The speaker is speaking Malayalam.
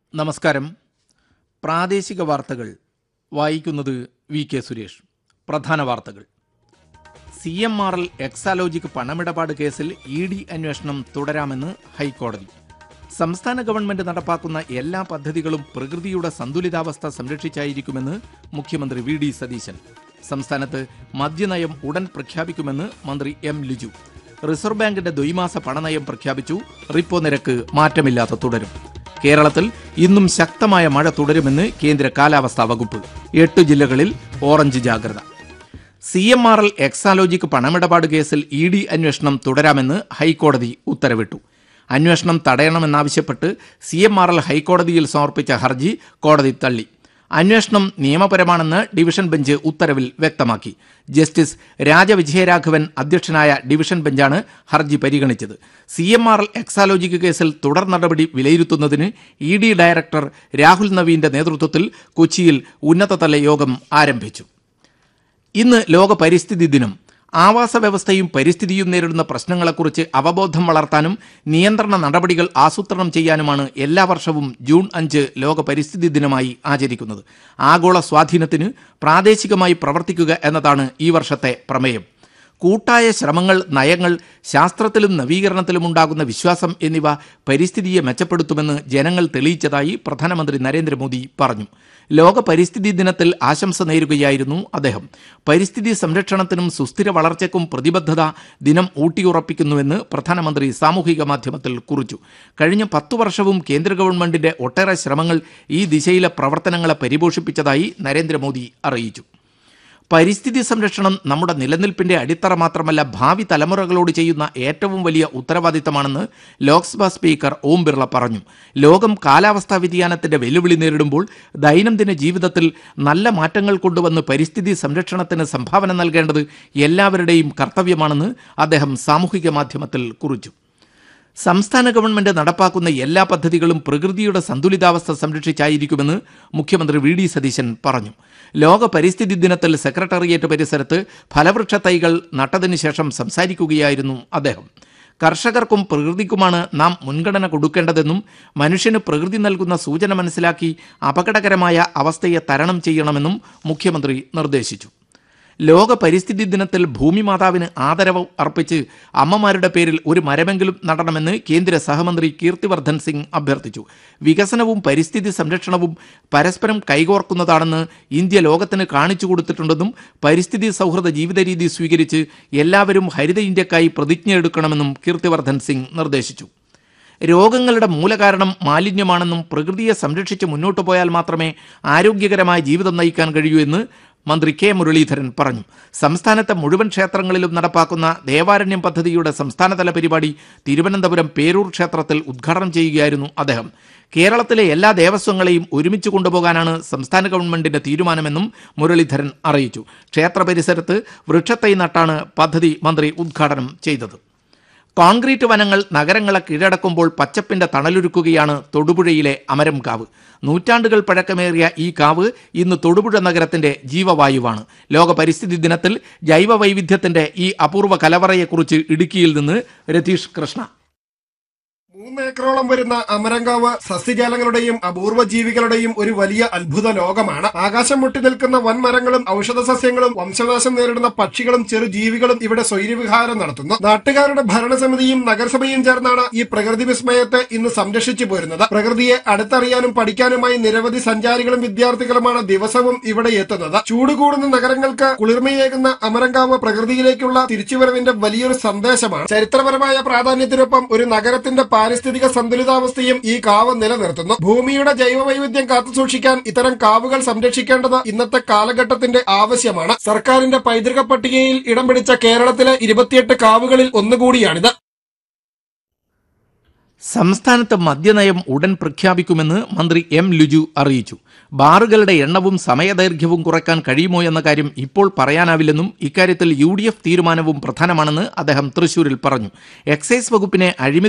നമസ്കാരം പ്രാദേശിക വാർത്തകൾ വായിക്കുന്നത് വി കെ സുരേഷ് പ്രധാന വാർത്തകൾ C M R L Exalogic പണമിടപാട് കേസിൽ ഇ ഡി അന്വേഷണം തുടരാമെന്ന് ഹൈക്കോടതി സംസ്ഥാന ഗവൺമെന്റ് നടപ്പാക്കുന്ന എല്ലാ പദ്ധതികളും പ്രകൃതിയുടെ സന്തുലിതാവസ്ഥ സംരക്ഷിച്ചായിരിക്കുമെന്ന് മുഖ്യമന്ത്രി വി ഡി സതീശൻ സംസ്ഥാനത്ത് മദ്യനയം ഉടൻ പ്രഖ്യാപിക്കുമെന്ന് മന്ത്രി എം ലിജു റിസർവ് ബാങ്കിന്റെ ദ്വൈമാസ പണനയം പ്രഖ്യാപിച്ചു റിപ്പോ നിരക്ക് മാറ്റമില്ലാതെ തുടരും കേരളത്തിൽ ഇന്നും ശക്തമായ മഴ തുടരുമെന്ന് കേന്ദ്ര കാലാവസ്ഥാ വകുപ്പ് എട്ട് ജില്ലകളിൽ ഓറഞ്ച് ജാഗ്രത C M R L Exalogic പണമിടപാട് കേസിൽ ഇ ഡി അന്വേഷണം തുടരാമെന്ന് ഹൈക്കോടതി ഉത്തരവിട്ടു അന്വേഷണം തടയണമെന്നാവശ്യപ്പെട്ട് സി എം ആർ എൽ ഹൈക്കോടതിയിൽ സമർപ്പിച്ച ഹർജി കോടതി തള്ളി അന്വേഷണം നിയമപരമാണെന്ന് ഡിവിഷൻ ബെഞ്ച് ഉത്തരവിൽ വ്യക്തമാക്കി ജസ്റ്റിസ് രാജവിജയരാഘവൻ അധ്യക്ഷനായ ഡിവിഷൻ ബെഞ്ചാണ് ഹർജി പരിഗണിച്ചത് C M R L Exalogic കേസിൽ തുടർ നടപടി വിലയിരുത്തുന്നതിന് ഇ ഡി ഡയറക്ടർ രാഹുൽ നവീന്റെ നേതൃത്വത്തിൽ കൊച്ചിയിൽ ഉന്നതതല യോഗം ആരംഭിച്ചു ഇന്ന് ലോക പരിസ്ഥിതി ദിനം ആവാസ വ്യവസ്ഥയും പരിസ്ഥിതിയും നേരിടുന്ന പ്രശ്നങ്ങളെക്കുറിച്ച് അവബോധം വളർത്താനും നിയന്ത്രണ നടപടികൾ ആസൂത്രണം ചെയ്യാനുമാണ് എല്ലാ വർഷവും ജൂൺ അഞ്ച് ലോക പരിസ്ഥിതി ദിനമായി ആചരിക്കുന്നത് ആഗോള സ്വാധീനത്തിന് പ്രാദേശികമായി പ്രവർത്തിക്കുക എന്നതാണ് ഈ വർഷത്തെ പ്രമേയം കൂട്ടായ ശ്രമങ്ങൾ നയങ്ങൾ ശാസ്ത്രത്തിലും നവീകരണത്തിലും ഉണ്ടാകുന്ന വിശ്വാസം എന്നിവ പരിസ്ഥിതിയെ മെച്ചപ്പെടുത്തുമെന്ന് ജനങ്ങൾ തെളിയിച്ചതായി പ്രധാനമന്ത്രി നരേന്ദ്രമോദി പറഞ്ഞു ലോക പരിസ്ഥിതി ദിനത്തിൽ ആശംസ നേരുകയായിരുന്നു അദ്ദേഹം പരിസ്ഥിതി സംരക്ഷണത്തിനും സുസ്ഥിര വളർച്ചയ്ക്കും പ്രതിബദ്ധത ദിനം ഊട്ടിയുറപ്പിക്കുന്നുവെന്ന് പ്രധാനമന്ത്രി സാമൂഹിക മാധ്യമത്തിൽ കുറിച്ചു കഴിഞ്ഞ പത്തു വർഷവും കേന്ദ്ര ഗവൺമെന്റിന്റെ ഒട്ടേറെ ശ്രമങ്ങൾ ഈ ദിശയിലെ പ്രവർത്തനങ്ങളെ പരിപോഷിപ്പിച്ചതായി നരേന്ദ്രമോദി അറിയിച്ചു പരിസ്ഥിതി സംരക്ഷണം നമ്മുടെ നിലനിൽപ്പിന്റെ അടിത്തറ മാത്രമല്ല ഭാവി തലമുറകളോട് ചെയ്യുന്ന ഏറ്റവും വലിയ ഉത്തരവാദിത്തമാണെന്ന് ലോക്സഭാ സ്പീക്കർ ഓം ബിർള പറഞ്ഞു ലോകം കാലാവസ്ഥാ വ്യതിയാനത്തിന്റെ വെല്ലുവിളി നേരിടുമ്പോൾ ദൈനംദിന ജീവിതത്തിൽ നല്ല മാറ്റങ്ങൾ കൊണ്ടുവന്ന് പരിസ്ഥിതി സംരക്ഷണത്തിന് സംഭാവന നൽകേണ്ടത് എല്ലാവരുടെയും കർത്തവ്യമാണെന്ന് അദ്ദേഹം സാമൂഹിക മാധ്യമത്തിൽ കുറിച്ചു സംസ്ഥാന ഗവൺമെന്റ് നടപ്പാക്കുന്ന എല്ലാ പദ്ധതികളും പ്രകൃതിയുടെ സന്തുലിതാവസ്ഥ സംരക്ഷിച്ചായിരിക്കുമെന്ന് മുഖ്യമന്ത്രി വി ഡി സതീശൻ പറഞ്ഞു ലോക പരിസ്ഥിതി ദിനത്തിൽ സെക്രട്ടേറിയറ്റ് പരിസരത്ത് ഫലവൃക്ഷ തൈകൾ നട്ടതിനു ശേഷം സംസാരിക്കുകയായിരുന്നു അദ്ദേഹം കർഷകർക്കും പ്രകൃതിക്കുമാണ് നാം മുൻഗണന കൊടുക്കേണ്ടതെന്നും മനുഷ്യന് പ്രകൃതി നൽകുന്ന സൂചന മനസ്സിലാക്കി അപകടകരമായ അവസ്ഥയെ തരണം ചെയ്യണമെന്നും മുഖ്യമന്ത്രി നിർദ്ദേശിച്ചു ലോക പരിസ്ഥിതി ദിനത്തിൽ ഭൂമി മാതാവിന് ആദരവ് അർപ്പിച്ച് അമ്മമാരുടെ പേരിൽ ഒരു മരമെങ്കിലും നടണമെന്ന് കേന്ദ്ര സഹമന്ത്രി കീർത്തിവർദ്ധൻ സിംഗ് അഭ്യർത്ഥിച്ചു വികസനവും പരിസ്ഥിതി സംരക്ഷണവും പരസ്പരം കൈകോർക്കുന്നതാണെന്ന് ഇന്ത്യ ലോകത്തിന് കാണിച്ചു കൊടുത്തിട്ടുണ്ടെന്നും പരിസ്ഥിതി സൗഹൃദ ജീവിത രീതി സ്വീകരിച്ച് എല്ലാവരും ഹരിത ഇന്ത്യക്കായി പ്രതിജ്ഞയെടുക്കണമെന്നും കീർത്തിവർദ്ധൻ സിംഗ് നിർദ്ദേശിച്ചു രോഗങ്ങളുടെ മൂലകാരണം മാലിന്യമാണെന്നും പ്രകൃതിയെ സംരക്ഷിച്ച് മുന്നോട്ടു പോയാൽ മാത്രമേ ആരോഗ്യകരമായ ജീവിതം നയിക്കാൻ കഴിയൂ എന്ന് മന്ത്രി കെ മുരളീധരൻ പറഞ്ഞു സംസ്ഥാനത്തെ മുഴുവൻ ക്ഷേത്രങ്ങളിലും നടപ്പാക്കുന്ന ദേവാരണ്യം പദ്ധതിയുടെ സംസ്ഥാനതല പരിപാടി തിരുവനന്തപുരം പേരൂർ ക്ഷേത്രത്തിൽ ഉദ്ഘാടനം ചെയ്യുകയായിരുന്നു അദ്ദേഹം കേരളത്തിലെ എല്ലാ ദേവസ്വങ്ങളെയും ഒരുമിച്ച് കൊണ്ടുപോകാനാണ് സംസ്ഥാന ഗവൺമെന്റിന്റെ തീരുമാനമെന്നും മുരളീധരൻ അറിയിച്ചു ക്ഷേത്ര പരിസരത്ത് വൃക്ഷത്തൈ നട്ടാണ് പദ്ധതി മന്ത്രി ഉദ്ഘാടനം ചെയ്തത് കോൺക്രീറ്റ് വനങ്ങൾ നഗരങ്ങളെ കീഴടക്കുമ്പോൾ പച്ചപ്പിന്റെ തണലൊരുക്കുകയാണ് തൊടുപുഴയിലെ അമരംകാവ് നൂറ്റാണ്ടുകൾ പഴക്കമേറിയ ഈ കാവ് ഇന്ന് തൊടുപുഴ നഗരത്തിന്റെ ജീവവായുവാണ് ലോക പരിസ്ഥിതി ദിനത്തിൽ ജൈവ വൈവിധ്യത്തിന്റെ ഈ അപൂർവ കലവറയെക്കുറിച്ച് ഇടുക്കിയിൽ നിന്ന് രതീഷ് കൃഷ്ണ മൂന്നേക്കറോളം വരുന്ന അമരങ്കാവ് സസ്യജാലങ്ങളുടെയും അപൂർവ ജീവികളുടെയും ഒരു വലിയ അത്ഭുത ലോകമാണ് ആകാശം മുട്ടി നിൽക്കുന്ന വൻമരങ്ങളും ഔഷധ സസ്യങ്ങളും വംശനാശം നേരിടുന്ന പക്ഷികളും ചെറു ജീവികളും ഇവിടെ സ്വൈര്യവിഹാരം നടത്തുന്നു നാട്ടുകാരുടെ ഭരണസമിതിയും നഗരസഭയും ചേർന്നാണ് ഈ പ്രകൃതി വിസ്മയത്തെ ഇന്ന് സംരക്ഷിച്ചു പോരുന്നത് പ്രകൃതിയെ അടുത്തറിയാനും പഠിക്കാനുമായി നിരവധി സഞ്ചാരികളും വിദ്യാർത്ഥികളുമാണ് ദിവസവും ഇവിടെ എത്തുന്നത് ചൂട് കൂടുന്ന നഗരങ്ങൾക്ക് കുളിർമയേകുന്ന അമരങ്കാവ് പ്രകൃതിയിലേക്കുള്ള തിരിച്ചുവരവിന്റെ വലിയൊരു സന്ദേശമാണ് ചരിത്രപരമായ പ്രാധാന്യത്തിനൊപ്പം ഒരു നഗരത്തിന്റെ പാരിസ്ഥിതിക സന്തുലിതാവസ്ഥയും ഈ കാവ് നിലനിർത്തുന്നു ഭൂമിയുടെ ജൈവവൈവിധ്യം കാത്തുസൂക്ഷിക്കാൻ ഇത്തരം കാവുകൾ സംരക്ഷിക്കേണ്ടത് ഇന്നത്തെ കാലഘട്ടത്തിന്റെ ആവശ്യമാണ് സർക്കാരിന്റെ പൈതൃക പട്ടികയിൽ ഇടം പിടിച്ച കേരളത്തിലെ ഇരുപത്തിയെട്ട് കാവുകളിൽ ഒന്നുകൂടിയാണിത് സംസ്ഥാനത്ത് മദ്യനയം ഉടൻ പ്രഖ്യാപിക്കുമെന്ന് മന്ത്രി എം ലുജു അറിയിച്ചു ബാറുകളുടെ എണ്ണവും സമയദൈർഘ്യവും കുറയ്ക്കാൻ കഴിയുമോ എന്ന കാര്യം ഇപ്പോൾ പറയാനാവില്ലെന്നും ഇക്കാര്യത്തിൽ യു ഡി എഫ് തീരുമാനവും പ്രധാനമാണെന്ന് അദ്ദേഹം തൃശൂരിൽ പറഞ്ഞു എക്സൈസ് വകുപ്പിനെ അഴിമതി